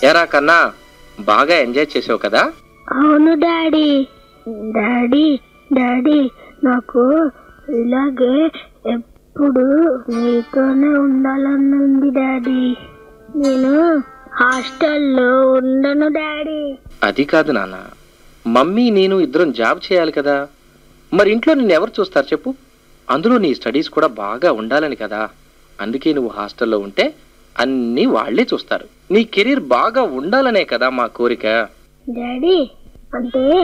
ఎరా కన్నా బాగా ఎంజాయ్ చేసావు కదా అవును డాడీ డాడీ డాడీ నాకు ఇలాగే ఎప్పుడు నీతోనే ఉండాలని ఉంది డాడీ నేను హాస్టల్లో ఉండను డాడీ అది కాదు నాన్న మమ్మీ నేను ఇద్దరం జాబ్ చేయాలి కదా మరి ఇంట్లో నిన్ను ఎవరు చూస్తారు చెప్పు అందులో నీ స్టడీస్ కూడా బాగా ఉండాలని కదా అందుకే నువ్వు హాస్టల్లో ఉంటే అన్నీ వాళ్ళే చూస్తారు నీ కెరీర్ బాగా ఉండాలనే కదా మా కోరిక డాడీ అంటే